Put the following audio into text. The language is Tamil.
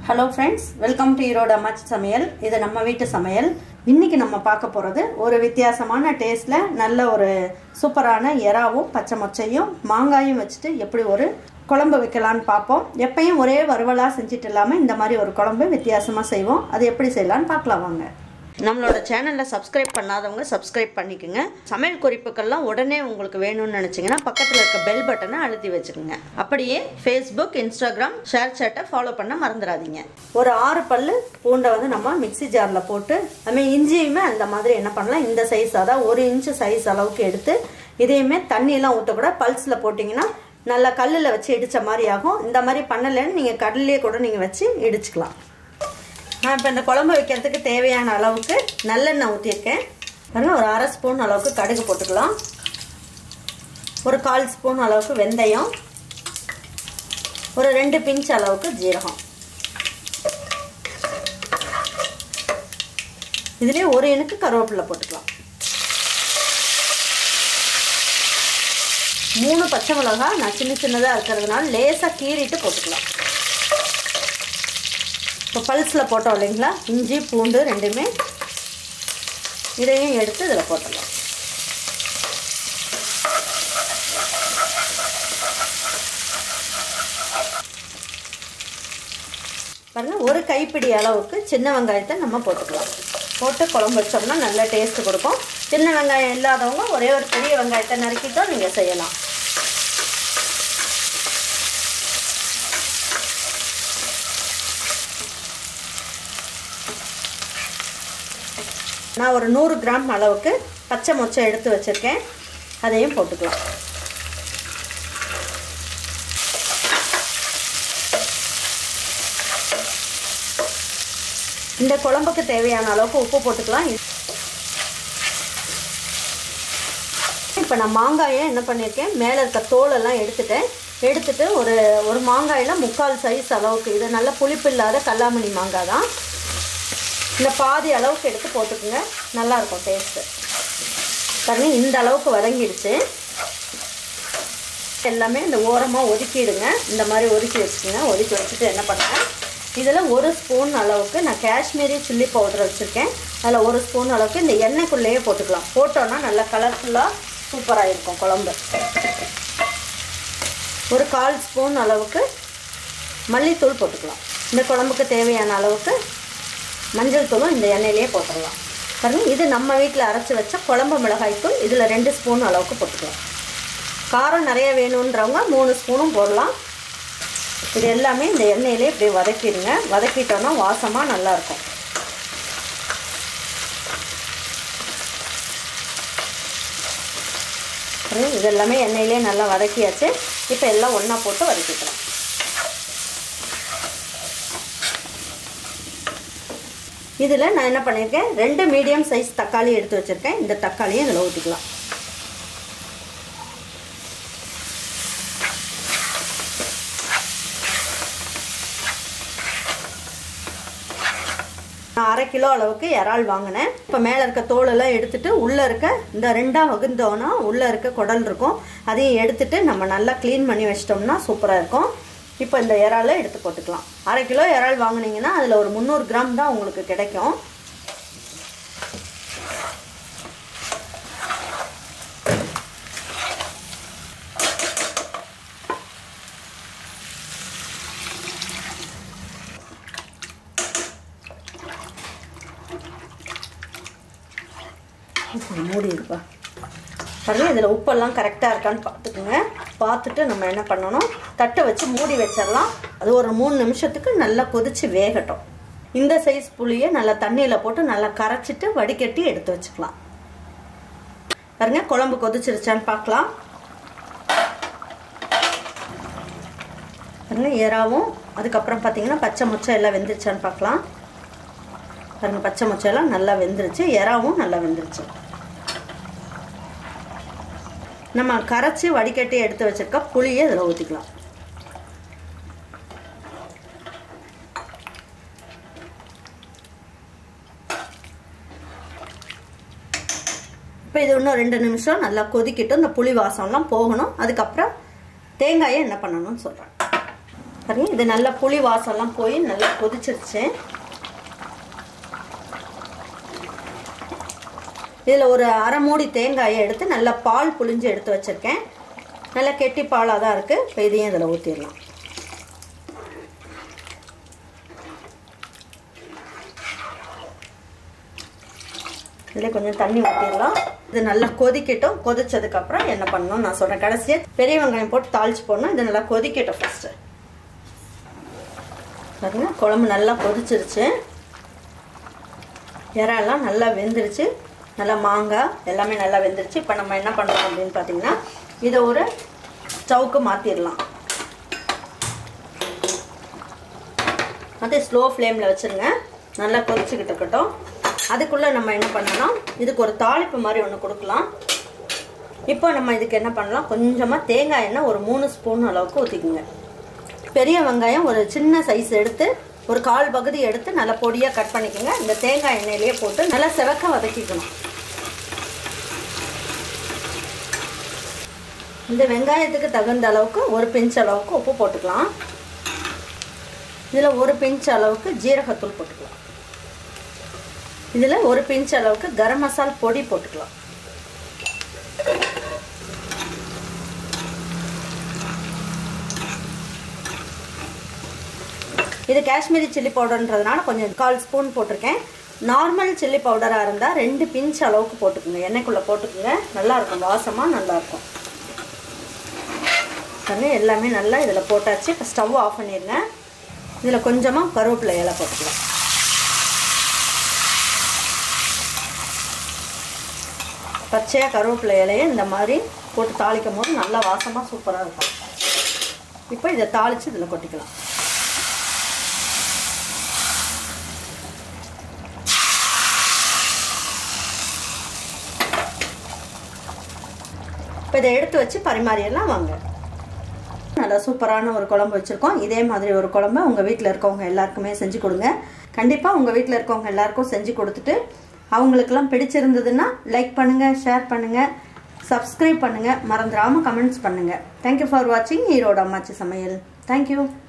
hello friends welcome to Erode அம்மாச்சி சமையல் இது நம்ம வீட்டு சமையல் இன்னைக்கு நம்ம பார்க்க போகிறது ஒரு வித்தியாசமான டேஸ்ட்டில் நல்ல ஒரு சூப்பரான எறாவும் பச்சை மொச்சையும் மாங்காயும் வச்சுட்டு எப்படி ஒரு குழம்பு வைக்கலான்னு பார்ப்போம் எப்பயும் ஒரே வறுவலாக செஞ்சுட்டு இல்லாமல் இந்த மாதிரி ஒரு குழம்பு வித்தியாசமாக செய்வோம் அது எப்படி செய்யலான்னு பார்க்கலாம் வாங்க நம்மளோட சேனலில் சப்ஸ்கிரைப் பண்ணாதவங்க சப்ஸ்கிரைப் பண்ணிக்கோங்க சமையல் குறிப்புக்கள்லாம் உடனே உங்களுக்கு வேணும்னு நினச்சிங்கன்னா பக்கத்தில் இருக்க பெல் பட்டனை அழுத்தி வச்சுக்கோங்க அப்படியே ஃபேஸ்புக் இன்ஸ்டாகிராம் ஷேர் சேட்டை ஃபாலோ பண்ண மறந்துடாதீங்க ஒரு ஆறு பல்லு பூண்டை வந்து நம்ம மிக்சி ஜாரில் போட்டு அதுமாதிரி இஞ்சியுமே அந்த மாதிரி என்ன பண்ணலாம் இந்த சைஸ் அதாவது ஒரு இன்ச்சு சைஸ் அளவுக்கு எடுத்து இதையுமே தண்ணியெல்லாம் ஊற்றக்கூட பல்ஸில் போட்டிங்கன்னா நல்லா கல்லில் வச்சு இடித்த மாதிரி ஆகும் இந்த மாதிரி பண்ணலைன்னு நீங்கள் கடல்லையே கூட நீங்கள் வச்சு இடிச்சுக்கலாம் நான் இப்போ இந்த குழம்பு வைக்கிறதுக்கு தேவையான அளவுக்கு நல்லெண்ணெய் ஊற்றிருக்கேன் பாருங்கள் ஒரு அரை ஸ்பூன் அளவுக்கு கடுகு போட்டுக்கலாம் ஒரு கால் ஸ்பூன் அளவுக்கு வெந்தயம் ஒரு ரெண்டு பிஞ்ச் அளவுக்கு ஜீரகம் இதுலேயே ஒரு இனுக்கு கருவேப்பிலை போட்டுக்கலாம் மூணு பச்சை மிளகா நான் சின்ன சின்னதாக இருக்கிறதுனால லேசாக கீறிட்டு போட்டுக்கலாம் இப்போ பல்ஸில் போட்டோம் இல்லைங்களா இஞ்சி பூண்டு ரெண்டுமே இதையும் எடுத்து இதில் போட்டுடலாம் பாருங்கள் ஒரு கைப்பிடி அளவுக்கு சின்ன வெங்காயத்தை நம்ம போட்டுக்கலாம் போட்டு குழம்பு வச்சோம்னா நல்ல டேஸ்ட் கொடுக்கும் சின்ன வெங்காயம் இல்லாதவங்க ஒரே ஒரு பெரிய வெங்காயத்தை நறுக்கிட்டோம் நீங்கள் செய்யலாம் நான் ஒரு நூறு கிராம் அளவுக்கு பச்சை மொச்சை எடுத்து வச்சுருக்கேன் அதையும் போட்டுக்கலாம் இந்த குழம்புக்கு தேவையான அளவுக்கு உப்பு போட்டுக்கலாம் இப்போ நான் மாங்காயை என்ன பண்ணியிருக்கேன் மேலே இருக்க தோலெல்லாம் எடுத்துட்டேன் எடுத்துட்டு ஒரு ஒரு மாங்காயில் முக்கால் சைஸ் அளவுக்கு இது நல்ல புளிப்பு இல்லாத கல்லாமணி மாங்காய் தான் இந்த பாதி அளவுக்கு எடுத்து போட்டுக்குங்க நல்லாயிருக்கும் டேஸ்ட்டு பாருங்க இந்த அளவுக்கு வதங்கிடுச்சு எல்லாமே இந்த ஓரமாக ஒதுக்கிடுங்க இந்த மாதிரி ஒதுக்கி வச்சுக்கோங்க ஒதுக்கி வச்சுட்டு என்ன பண்ணுறேன் இதில் ஒரு ஸ்பூன் அளவுக்கு நான் காஷ்மீரி சில்லி பவுடர் வச்சுருக்கேன் அதில் ஒரு ஸ்பூன் அளவுக்கு இந்த எண்ணெய்க்குள்ளேயே போட்டுக்கலாம் போட்டோன்னா நல்லா கலர்ஃபுல்லாக சூப்பராக இருக்கும் குழம்பு ஒரு கால் ஸ்பூன் அளவுக்கு மல்லித்தூள் போட்டுக்கலாம் இந்த குழம்புக்கு தேவையான அளவுக்கு மஞ்சள் தூளும் இந்த எண்ணெயிலே போட்டுடலாம் பாருங்கள் இது நம்ம வீட்டில் அரைச்சி வச்ச குழம்பு மிளகாய் தூள் இதில் ரெண்டு ஸ்பூன் அளவுக்கு போட்டுக்கலாம் காரம் நிறைய வேணுன்றவங்க மூணு ஸ்பூனும் போடலாம் இது எல்லாமே இந்த எண்ணெயிலே இப்படி வதக்கிடுங்க வதக்கிட்டோன்னா வாசமாக நல்லாயிருக்கும் இது எல்லாமே எண்ணெயிலே நல்லா வதக்கியாச்சு இப்போ எல்லாம் ஒன்றா போட்டு வதக்கிக்கலாம் இதில் நான் என்ன பண்ணியிருக்கேன் ரெண்டு மீடியம் சைஸ் தக்காளி எடுத்து வச்சுருக்கேன் இந்த தக்காளியை இதில் ஊற்றிக்கலாம் நான் அரை கிலோ அளவுக்கு இறால் வாங்கினேன் இப்போ மேலே இருக்க தோலெல்லாம் எடுத்துட்டு உள்ளே இருக்க இந்த ரெண்டாக வகுந்தோன்னா உள்ளே இருக்க குடல் இருக்கும் அதையும் எடுத்துட்டு நம்ம நல்லா க்ளீன் பண்ணி வச்சிட்டோம்னா சூப்பராக இருக்கும் இப்போ இந்த இறாலை எடுத்து போட்டுக்கலாம் அரை கிலோ இறால் வாங்கினீங்கன்னா அதில் ஒரு முந்நூறு கிராம் தான் உங்களுக்கு கிடைக்கும் மூடி இருப்பா பாருங்க இதில் உப்பெல்லாம் கரெக்டாக இருக்கான்னு பார்த்துக்குங்க பார்த்துட்டு நம்ம என்ன பண்ணணும் தட்டை வச்சு மூடி வச்சிடலாம் அது ஒரு மூணு நிமிஷத்துக்கு நல்லா கொதித்து வேகட்டும் இந்த சைஸ் புளியை நல்லா தண்ணியில் போட்டு நல்லா கரைச்சிட்டு வடிகட்டி எடுத்து வச்சுக்கலாம் பாருங்க குழம்பு கொதிச்சிருச்சான்னு பார்க்கலாம் பாருங்க ஏறாவும் அதுக்கப்புறம் பார்த்தீங்கன்னா பச்சை மொச்சை எல்லாம் வெந்துருச்சான்னு பார்க்கலாம் பாருங்க பச்சை மொச்சை எல்லாம் நல்லா வெந்துருச்சு எறாவும் நல்லா வெந்துருச்சு நம்ம கரைச்சி வடிகட்டி எடுத்து வச்சிருக்க புளியை இதில் ஊற்றிக்கலாம் இப்போ இது இன்னும் ரெண்டு நிமிஷம் நல்லா கொதிக்கிட்டு இந்த புளி வாசம்லாம் போகணும் அதுக்கப்புறம் தேங்காயை என்ன பண்ணணும்னு சொல்கிறேன் பாருங்க இது நல்லா புளி வாசம்லாம் போய் நல்லா கொதிச்சிருச்சு இதில் ஒரு அரை மூடி தேங்காயை எடுத்து நல்லா பால் புளிஞ்சு எடுத்து வச்சுருக்கேன் நல்லா கெட்டி பாலாக தான் இருக்குது இப்போ இதையும் இதில் ஊற்றிடலாம் இதில் கொஞ்சம் தண்ணி ஊற்றிடலாம் இது நல்லா கொதிக்கட்டும் கொதிச்சதுக்கப்புறம் என்ன பண்ணணும் நான் சொல்கிறேன் கடைசியாக பெரிய வெங்காயம் போட்டு தாளிச்சு போடணும் இது நல்லா கொதிக்கட்டும் ஃபஸ்ட்டு பாருங்க குழம்பு நல்லா கொதிச்சிருச்சு இறாலாம் நல்லா வெந்துருச்சு நல்லா மாங்காய் எல்லாமே நல்லா வெந்துருச்சு இப்போ நம்ம என்ன பண்ணுறோம் அப்படின்னு பார்த்தீங்கன்னா இதை ஒரு ஸ்டவ்க்கு மாற்றிடலாம் அது ஸ்லோ ஃப்ளேமில் வச்சுருங்க நல்லா கொதிச்சுக்கிட்டு இருக்கட்டும் அதுக்குள்ளே நம்ம என்ன பண்ணலாம் இதுக்கு ஒரு தாளிப்பு மாதிரி ஒன்று கொடுக்கலாம் இப்போ நம்ம இதுக்கு என்ன பண்ணலாம் கொஞ்சமாக தேங்காய் எண்ணெய் ஒரு மூணு ஸ்பூன் அளவுக்கு ஊற்றிக்குங்க பெரிய வெங்காயம் ஒரு சின்ன சைஸ் எடுத்து ஒரு கால் பகுதி எடுத்து நல்லா பொடியாக கட் பண்ணிக்கோங்க இந்த தேங்காய் எண்ணெயிலேயே போட்டு நல்லா செவக்க வதக்கிக்கணும் இந்த வெங்காயத்துக்கு தகுந்த அளவுக்கு ஒரு பிஞ்ச் அளவுக்கு உப்பு போட்டுக்கலாம் இதில் ஒரு பிஞ்ச் அளவுக்கு ஜீரகத்தூள் போட்டுக்கலாம் இதில் ஒரு பிஞ்ச் அளவுக்கு கரம் மசால் பொடி போட்டுக்கலாம் இது காஷ்மீரி சில்லி பவுடர்ன்றதுனால கொஞ்சம் கால் ஸ்பூன் போட்டிருக்கேன் நார்மல் சில்லி பவுடராக இருந்தால் ரெண்டு பிஞ்ச் அளவுக்கு போட்டுக்குங்க எண்ணெய்க்குள்ளே போட்டுக்குங்க நல்லாயிருக்கும் வாசமாக நல்லாயிருக்கும் பண்ணி எல்லாமே நல்லா இதில் போட்டாச்சு இப்போ ஸ்டவ் ஆஃப் பண்ணிடுங்க இதில் கொஞ்சமாக கருவேப்பிலை இலை போட்டுக்கலாம் பச்சையாக கருவேப்பிலை இலையை இந்த மாதிரி போட்டு தாளிக்கும் போது நல்லா வாசமாக சூப்பராக இருக்கும் இப்போ இதை தாளித்து இதில் கொட்டிக்கலாம் இப்போ இதை எடுத்து வச்சு பரிமாறியெல்லாம் வாங்க நல்லா சூப்பரான ஒரு குழம்பு வச்சுருக்கோம் இதே மாதிரி ஒரு குழம்பு உங்கள் வீட்டில் இருக்கவங்க எல்லாருக்குமே செஞ்சு கொடுங்க கண்டிப்பாக உங்கள் வீட்டில் இருக்கவங்க எல்லாருக்கும் செஞ்சு கொடுத்துட்டு அவங்களுக்கெல்லாம் பிடிச்சிருந்ததுன்னா லைக் பண்ணுங்கள் ஷேர் பண்ணுங்கள் சப்ஸ்கிரைப் பண்ணுங்கள் மறந்துடாமல் கமெண்ட்ஸ் பண்ணுங்கள் தேங்க்யூ ஃபார் வாட்சிங் ஈரோடு அம்மாச்சி சமையல் தேங்க்யூ